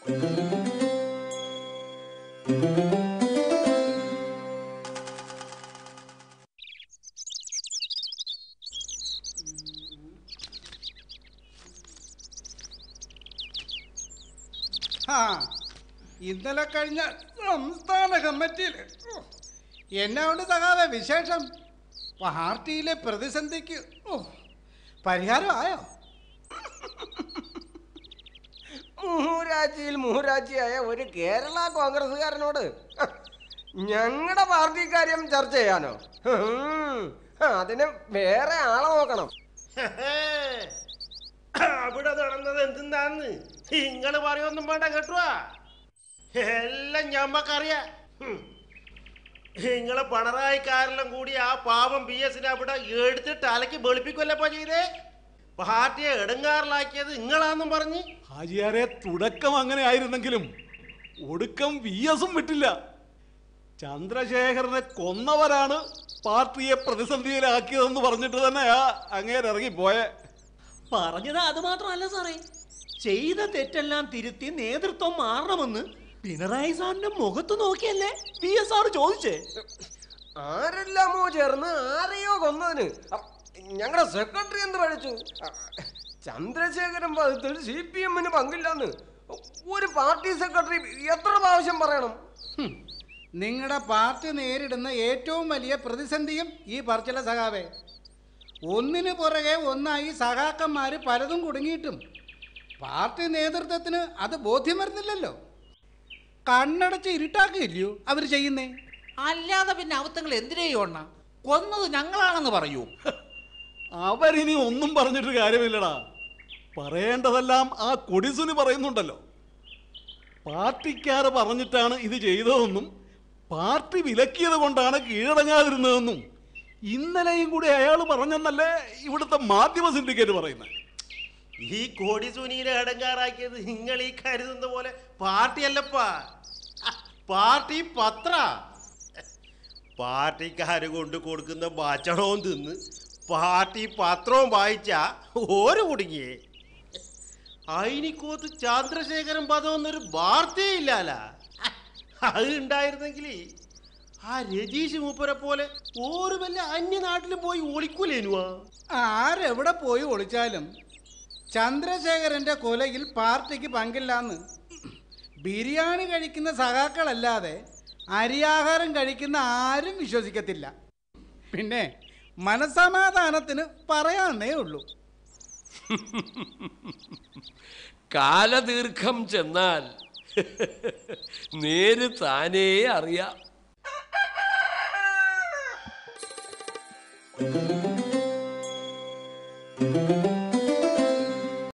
ആ ഇന്നലെ കഴിഞ്ഞ സംസ്ഥാന കമ്മിറ്റിയിൽ എന്നാ കൊണ്ട് സഖാവെ വിശേഷം പാർട്ടിയിലെ പ്രതിസന്ധിക്ക് ഓ, പരിഹാരമായോ മൂരാച്ചിയിൽ മൂരാച്ചിയായ ഒരു കേരള കോൺഗ്രസ്സുകാരനോട് ഞങ്ങളുടെ പാർട്ടി കാര്യം ചർച്ച ചെയ്യാനോ ഹും, അതിന് വേറെ ആളെ നോക്കണം അവിടെ നടന്നത് എന്തിനാന്ന് നിങ്ങള് പറയൊന്നും വേണ്ട കേട്ടുവാ എല്ലാം ഞമ്മക്കറിയാം ഹും. നിങ്ങള് പിണറായിക്കാരെല്ലാം കൂടി ആ പാവം പി എസിനെ അവിടെ എടുത്തിട്ട് അലക്കി വെളുപ്പിക്കൊല്ലപ്പോ ചെയ്തേ പാർട്ടിയെ എടുങ്ങാറിലാക്കിയത് നിങ്ങളാന്നും പറഞ്ഞ് ഹാജിയാരെ തുടക്കം അങ്ങനെ ആയിരുന്നെങ്കിലും ഒടുക്കം വി എസും വിട്ടില്ല ചന്ദ്രശേഖരനെ കൊന്നവരാണ് പാർട്ടിയെ പ്രതിസന്ധിയിലാക്കിയതെന്ന് പറഞ്ഞിട്ട് തന്നെയാ അങ്ങേര് ഇറങ്ങിപ്പോയെ പറഞ്ഞത് അത് മാത്രമല്ല സാറേ ചെയ്ത തെറ്റെല്ലാം തിരുത്തി നേതൃത്വം മാറണമെന്ന് പിണറായി സാറിന്റെ മുഖത്ത് നോക്കിയല്ലേ പി എസ് ആർ ചോദിച്ചേ ആരെല്ലാമോ ചേർന്ന് ആരെയോ കൊന്നതിന് ഞങ്ങളുടെ സെക്രട്ടറി എന്ത് പഠിച്ചു ചന്ദ്രശേഖരൻ വധത്തിൽ സി പി എമ്മിന് പങ്കില്ലെന്ന് ഒരു പാർട്ടി സെക്രട്ടറി എത്ര പ്രാവശ്യം പറയണം നിങ്ങളുടെ പാർട്ടി നേരിടുന്ന ഏറ്റവും വലിയ പ്രതിസന്ധിയും ഈ പറച്ചില സഖാവേ ഒന്നിനു പുറകെ ഒന്നായി സഖാക്കന്മാർ പലതും കുടുങ്ങിയിട്ടും പാർട്ടി നേതൃത്വത്തിന് അത് ബോധ്യം വരുന്നില്ലല്ലോ കണ്ണടച്ച് ഇരുട്ടാക്കില്ലയോ അവർ ചെയ്യുന്നേ അല്ലാതെ പിന്നെ അവത്തങ്ങൾ എന്തിനേ ഒണ്ണ കൊന്നത് ഞങ്ങളാണെന്ന് പറയൂ അവരിനി ഒന്നും പറഞ്ഞിട്ട് കാര്യമില്ലടാ പറയേണ്ടതെല്ലാം ആ കൊടിസുനി പറയുന്നുണ്ടല്ലോ പാർട്ടിക്കാര് പറഞ്ഞിട്ടാണ് ഇത് ചെയ്തതെന്നും പാർട്ടി വിലക്കിയത് കൊണ്ടാണ് കീഴടങ്ങാതിരുന്നതെന്നും ഇന്നലെയും കൂടി അയാൾ പറഞ്ഞെന്നല്ലേ ഇവിടുത്തെ മാധ്യമ സിൻഡിക്കേറ്റ് പറയുന്നത് ഈ കോടി സുനീനെ അടങ്ങാറാക്കിയത് നിങ്ങൾ ഈ കരുതുന്ന പോലെ പാർട്ടിയല്ലപ്പാ പാർട്ടി പത്ര പാർട്ടിക്കാര് കൊണ്ട് കൊടുക്കുന്ന ഭക്ഷണവും തിന്ന് പാർട്ടി പത്രവും വായിച്ച ഓര് കുടുങ്ങിയേ അയിനിക്കോത്ത് ചന്ദ്രശേഖരൻ പദം എന്നൊരു വാർത്തയേ ഇല്ലാല അത് ഉണ്ടായിരുന്നെങ്കിൽ ആ രജീഷ് മൂപ്പരെ പോലെ ഓര് വല്ല അന്യനാട്ടിലും പോയി ഒളിക്കൂലേനുവാ ആരെവിടെ പോയി ഒളിച്ചാലും ചന്ദ്രശേഖരന്റെ കൊലയിൽ പാർട്ടിക്ക് പങ്കില്ലാന്ന് ബിരിയാണി കഴിക്കുന്ന സഖാക്കളല്ലാതെ അരിയാഹാരം കഴിക്കുന്ന ആരും വിശ്വസിക്കത്തില്ല പിന്നെ മനസമാധാനത്തിന് പറയാന്നേ ഉള്ളൂ കാലദീർഘം ചെന്നാൽ നേര് താനേ അറിയാം